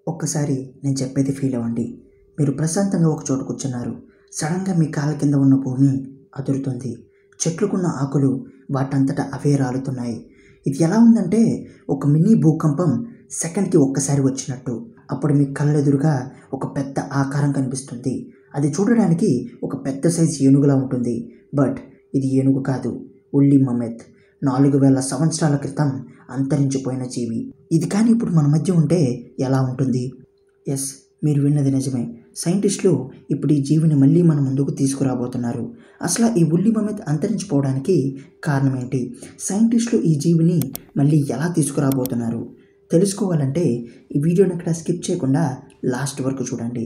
ఒక్కసారి నేను చెప్పేది ఫీల్ అవ్వండి మీరు ప్రశాంతంగా ఒక చోట కూర్చున్నారు సడన్గా మీ కాళ్ళ కింద ఉన్న భూమి అదురుతుంది చెట్లుకున్న ఆకులు వాటంతటా అవే రాలుతున్నాయి ఇది ఎలా ఉందంటే ఒక మినీ భూకంపం సెకండ్కి ఒక్కసారి వచ్చినట్టు అప్పుడు మీ కళ్ళెదురుగా ఒక పెద్ద ఆకారం కనిపిస్తుంది అది చూడడానికి ఒక పెద్ద సైజు ఏనుగులా ఉంటుంది బట్ ఇది ఏనుగు కాదు ఉల్లి మమెత్ నాలుగు వేల సంవత్సరాల క్రితం అంతరించిపోయిన జీవి ఇది కానీ ఇప్పుడు మన మధ్య ఉంటే ఎలా ఉంటుంది ఎస్ మీరు విన్నది నిజమే సైంటిస్టులు ఇప్పుడు ఈ జీవిని మళ్ళీ మన ముందుకు తీసుకురాబోతున్నారు అసలు ఈ ఉల్లి మమెత్ అంతరించిపోవడానికి కారణం ఏంటి సైంటిస్టులు ఈ జీవిని మళ్ళీ ఎలా తీసుకురాబోతున్నారు తెలుసుకోవాలంటే ఈ వీడియోని అక్కడ స్కిప్ చేయకుండా లాస్ట్ వరకు చూడండి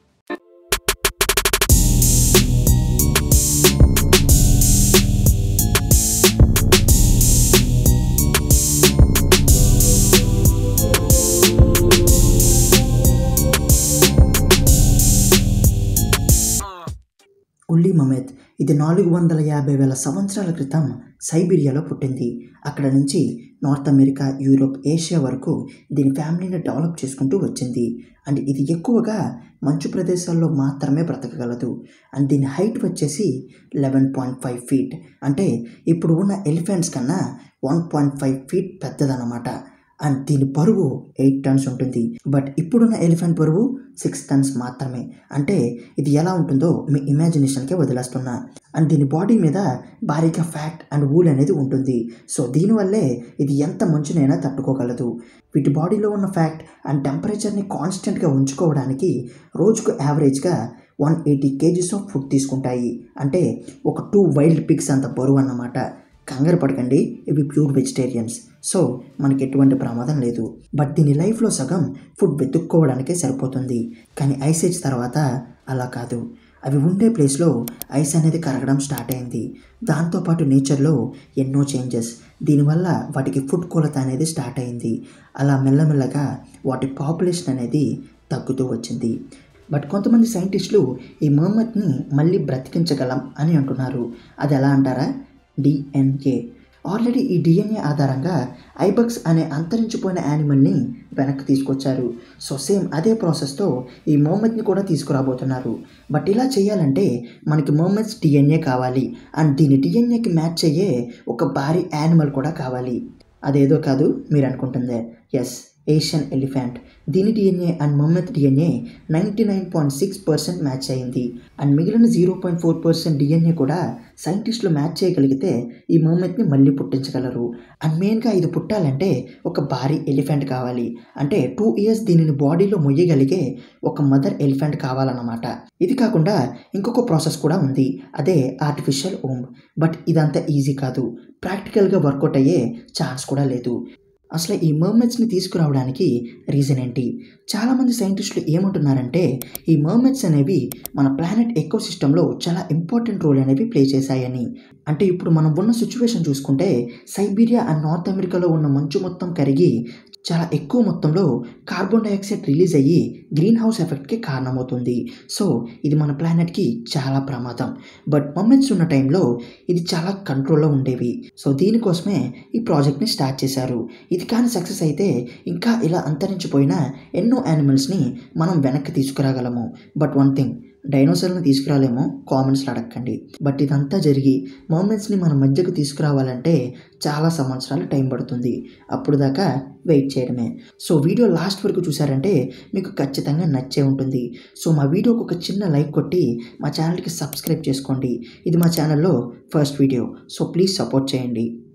ఉల్లి మమెత్ ఇది నాలుగు వందల యాభై వేల సంవత్సరాల క్రితం సైబీరియాలో పుట్టింది అక్కడ నుంచి నార్త్ అమెరికా యూరోప్ ఏషియా వరకు దీని ఫ్యామిలీని డెవలప్ చేసుకుంటూ వచ్చింది అండ్ ఇది ఎక్కువగా మంచు ప్రదేశాల్లో మాత్రమే బ్రతకగలదు అండ్ దీని హైట్ వచ్చేసి లెవెన్ పాయింట్ ఫైవ్ ఫీట్ అంటే ఇప్పుడు ఉన్న ఎలిఫెంట్స్ కన్నా వన్ పాయింట్ ఫైవ్ ఫీట్ పెద్దదన్నమాట అండ్ దీని బరువు ఎయిట్ టన్స్ ఉంటుంది బట్ ఇప్పుడున్న ఎలిఫెంట్ బరువు సిక్స్ టన్స్ మాత్రమే అంటే ఇది ఎలా ఉంటుందో మీ ఇమాజినేషన్కే వదిలేస్తున్నా అండ్ దీని బాడీ మీద భారీగా ఫ్యాట్ అండ్ వూల్ అనేది ఉంటుంది సో దీనివల్లే ఇది ఎంత మంచునైనా తట్టుకోగలదు వీటి బాడీలో ఉన్న ఫ్యాక్ట్ అండ్ టెంపరేచర్ని కాన్స్టెంట్గా ఉంచుకోవడానికి రోజుకు యావరేజ్గా one eighty kgs of food తీసుకుంటాయి అంటే ఒక టూ వైల్డ్ పిగ్స్ అంత బరువు అన్నమాట కంగారు పడకండి ఇవి ప్యూర్ వెజిటేరియన్స్ సో మనకి ఎటువంటి ప్రమాదం లేదు బట్ దీని లైఫ్లో సగం ఫుడ్ వెతుక్కోవడానికే సరిపోతుంది కానీ ఐస్ ఏజ్ తర్వాత అలా కాదు అవి ఉండే ప్లేస్లో ఐస్ అనేది కరగడం స్టార్ట్ అయింది దాంతోపాటు నేచర్లో ఎన్నో చేంజెస్ దీనివల్ల వాటికి ఫుడ్ కొలత అనేది స్టార్ట్ అయింది అలా మెల్లమెల్లగా వాటి పాపులేషన్ అనేది తగ్గుతూ వచ్చింది బట్ కొంతమంది సైంటిస్టులు ఈ మర్మత్ని మళ్ళీ బ్రతికించగలం అని అంటున్నారు అది ఎలా అంటారా డిఎన్ఏ ఆల్రెడీ ఈ డిఎన్ఏ ఆధారంగా ఐబక్స్ అనే అంతరించిపోయిన యానిమల్ని వెనక్కి తీసుకొచ్చారు సో సేమ్ అదే ప్రాసెస్తో ఈ మోమెత్ని కూడా తీసుకురాబోతున్నారు బట్ ఇలా చేయాలంటే మనకి మోమెత్స్ డిఎన్ఏ కావాలి అండ్ దీని డిఎన్ఏకి మ్యాచ్ అయ్యే ఒక భారీ యానిమల్ కూడా కావాలి అదేదో కాదు మీరు అనుకుంటుందే ఎస్ ఏషియన్ ఎలిఫెంట్ దీని DNA and mammoth DNA ninety nine point six percent match అయింది అండ్ మిగిలిన zero point four percent DNA కూడా సైంటిస్టులు మ్యాచ్ చేయగలిగితే ఈ మమ్మత్ని మళ్ళీ పుట్టించగలరు అండ్ మెయిన్గా ఇది పుట్టాలంటే ఒక భారీ ఎలిఫెంట్ కావాలి అంటే టూ ఇయర్స్ దీనిని బాడీలో మొయ్యగలిగే ఒక మదర్ ఎలిఫెంట్ కావాలన్నమాట ఇది కాకుండా ఇంకొక ప్రాసెస్ కూడా ఉంది అదే ఆర్టిఫిషియల్ ఓమ్ బట్ ఇదంతా ఈజీ కాదు ప్రాక్టికల్గా వర్కౌట్ అయ్యే ఛాన్స్ కూడా లేదు అసలు ఈ మర్మెట్స్ని తీసుకురావడానికి రీజన్ ఏంటి చాలామంది సైంటిస్టులు ఏమంటున్నారంటే ఈ మర్మెట్స్ అనేవి మన ప్లానెట్ ఎకో సిస్టంలో చాలా ఇంపార్టెంట్ రోల్ అనేవి ప్లే చేశాయని అంటే ఇప్పుడు మనం ఉన్న సిచ్యువేషన్ చూసుకుంటే సైబీరియా అండ్ నార్త్ అమెరికాలో ఉన్న మంచు మొత్తం కరిగి చాలా ఎక్కువ మొత్తంలో కార్బన్ డైఆక్సైడ్ రిలీజ్ అయ్యి గ్రీన్ హౌస్ ఎఫెక్ట్కి కారణమవుతుంది సో ఇది మన ప్లానెట్కి చాలా ప్రమాదం బట్ మమ్మెట్స్ ఉన్న టైంలో ఇది చాలా కంట్రోల్లో ఉండేవి సో దీనికోసమే ఈ ప్రాజెక్ట్ని స్టార్ట్ చేశారు ఇది కానీ సక్సెస్ అయితే ఇంకా ఇలా అంతరించిపోయిన ఎన్నో యానిమల్స్ని మనం వెనక్కి తీసుకురాగలము బట్ వన్ థింగ్ డైనోసార్ని తీసుకురాలేమో కామెంట్స్లో అడగండి బట్ ఇదంతా జరిగి మూమెంట్స్ని మన మధ్యకు తీసుకురావాలంటే చాలా సంవత్సరాలు టైం పడుతుంది అప్పుడు దాకా వెయిట్ చేయడమే సో వీడియో లాస్ట్ వరకు చూసారంటే మీకు ఖచ్చితంగా నచ్చే ఉంటుంది సో మా వీడియోకి ఒక చిన్న లైక్ కొట్టి మా ఛానల్కి సబ్స్క్రైబ్ చేసుకోండి ఇది మా ఛానల్లో first video so please support చేయండి